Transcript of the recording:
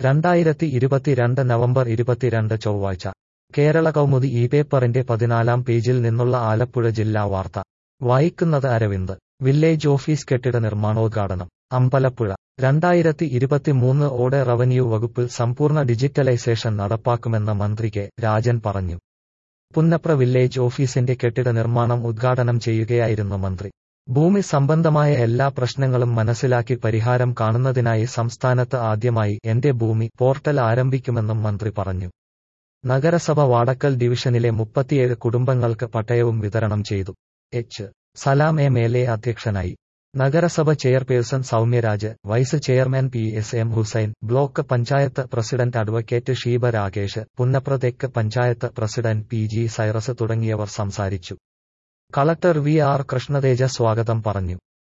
രണ്ടായിരത്തി ഇരുപത്തിരണ്ട് നവംബർ ഇരുപത്തിരണ്ട് ചൊവ്വാഴ്ച കേരള കൗമുദി ഈ പേപ്പറിന്റെ പതിനാലാം പേജിൽ നിന്നുള്ള ആലപ്പുഴ ജില്ലാ വാർത്ത വായിക്കുന്നത് അരവിന്ദ് വില്ലേജ് ഓഫീസ് കെട്ടിട നിർമ്മാണോദ്ഘാടനം അമ്പലപ്പുഴ രണ്ടായിരത്തി ഇരുപത്തിമൂന്ന് ഓടെ റവന്യൂ വകുപ്പിൽ സമ്പൂർണ്ണ ഡിജിറ്റലൈസേഷൻ നടപ്പാക്കുമെന്ന് മന്ത്രി കെ രാജൻ പറഞ്ഞു പുന്നപ്ര വില്ലേജ് ഓഫീസിന്റെ കെട്ടിട നിർമ്മാണം ഉദ്ഘാടനം ചെയ്യുകയായിരുന്നു മന്ത്രി ഭൂമി സംബന്ധമായ എല്ലാ പ്രശ്നങ്ങളും മനസ്സിലാക്കി പരിഹാരം കാണുന്നതിനായി സംസ്ഥാനത്ത് ആദ്യമായി എന്റെ ഭൂമി പോർട്ടൽ ആരംഭിക്കുമെന്നും മന്ത്രി പറഞ്ഞു നഗരസഭ വാടക്കൽ ഡിവിഷനിലെ മുപ്പത്തിയേഴ് കുടുംബങ്ങൾക്ക് പട്ടയവും വിതരണം ചെയ്തു H Salam M L A അധ്യക്ഷനായി നഗരസഭ chairperson Soumyaraj vice chairman P S M Hussain block panchayat president advocate Sheeba Rakesh Punnapra തെക്ക് panchayat president P G Cyrus തുടങ്ങിയവർ സംസാരിച്ചു കളക്ടർ വി ആർ കൃഷ്ണതേജ സ്വാഗതം പറഞ്ഞു